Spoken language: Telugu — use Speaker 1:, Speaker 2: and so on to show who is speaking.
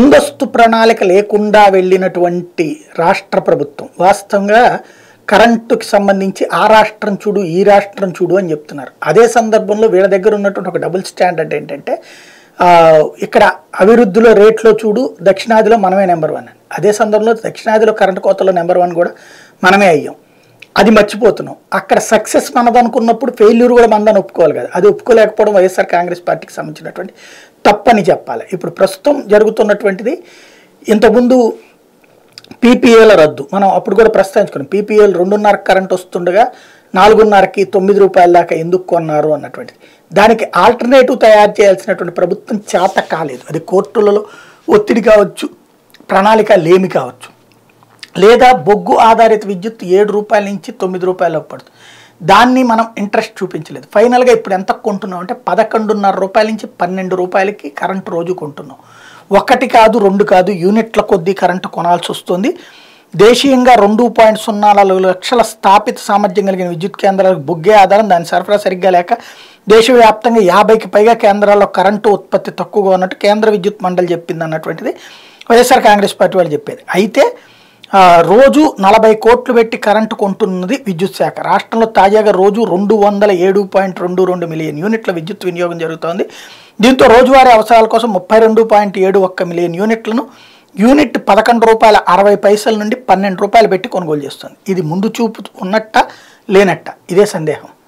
Speaker 1: ముందస్తు ప్రణాళిక లేకుండా వెళ్ళినటువంటి రాష్ట్ర ప్రభుత్వం వాస్తవంగా కరెంటుకి సంబంధించి ఆ రాష్ట్రం చూడు ఈ రాష్ట్రం చూడు అని చెప్తున్నారు అదే సందర్భంలో వీళ్ళ దగ్గర ఉన్నటువంటి ఒక డబుల్ స్టాండర్డ్ ఏంటంటే ఆ, ఇక్కడ అభివృద్ధిలో రేట్లో చూడు దక్షిణాదిలో మనమే నెంబర్ వన్ అని అదే సందర్భంలో దక్షిణాదిలో కరెంటు కోతలో నెంబర్ వన్ కూడా మనమే అయ్యాం అది మర్చిపోతున్నాం అక్కడ సక్సెస్ మనదనుకున్నప్పుడు ఫెయిల్యూర్ కూడా మనదని ఒప్పుకోవాలి కదా అది ఒప్పుకోలేకపోవడం వైఎస్ఆర్ కాంగ్రెస్ పార్టీకి సంబంధించినటువంటి తప్పని చెప్పాలి ఇప్పుడు ప్రస్తుతం జరుగుతున్నటువంటిది ఇంతకుముందు పీపీఏల రద్దు మనం అప్పుడు కూడా ప్రస్తావించుకున్నాం పీపీఏలు రెండున్నర కరెంట్ వస్తుండగా నాలుగున్నరకి తొమ్మిది రూపాయల దాకా ఎందుకు కొన్నారు అన్నటువంటిది దానికి ఆల్టర్నేటివ్ తయారు చేయాల్సినటువంటి ప్రభుత్వం చేత కాలేదు అది కోర్టులలో ఒత్తిడి కావచ్చు ప్రణాళిక లేమి కావచ్చు లేదా బొగ్గు ఆధారిత విద్యుత్ ఏడు రూపాయల నుంచి తొమ్మిది రూపాయలకు పడుతుంది దాన్ని మనం ఇంట్రెస్ట్ చూపించలేదు ఫైనల్గా ఇప్పుడు ఎంత కొంటున్నాం అంటే పదకొండున్నర రూపాయల నుంచి పన్నెండు రూపాయలకి కరెంటు రోజు కొంటున్నాం ఒకటి కాదు రెండు కాదు యూనిట్ల కొద్దీ కరెంటు కొనాల్సి వస్తుంది దేశీయంగా రెండు పాయింట్ సున్నా నాలుగు లక్షల స్థాపిత సామర్థ్యం కలిగిన విద్యుత్ కేంద్రాలకు బొగ్గే ఆధారం దాని సరఫరా సరిగ్గా లేక దేశవ్యాప్తంగా యాభైకి పైగా కేంద్రాల్లో కరెంటు ఉత్పత్తి తక్కువగా ఉన్నట్టు కేంద్ర విద్యుత్ మండలి చెప్పింది అన్నటువంటిది వైఎస్ఆర్ కాంగ్రెస్ పార్టీ వాళ్ళు చెప్పేది అయితే ఆ, రోజు నలభై కోట్లు పెట్టి కరెంటు కొంటున్నది విద్యుత్ శాఖ రాష్ట్రంలో తాజాగా రోజు రెండు వందల ఏడు పాయింట్ రెండు రెండు మిలియన్ యూనిట్ల విద్యుత్ వినియోగం జరుగుతోంది దీంతో రోజువారీ అవసరాల కోసం ముప్పై రెండు పాయింట్ ఏడు ఒక్క మిలియన్ యూనిట్లను యూనిట్ పదకొండు రూపాయల అరవై పైసల నుండి పన్నెండు రూపాయలు పెట్టి కొనుగోలు చేస్తుంది ఇది ముందు చూపు ఉన్నట్ట లేనట్ట ఇదే సందేహం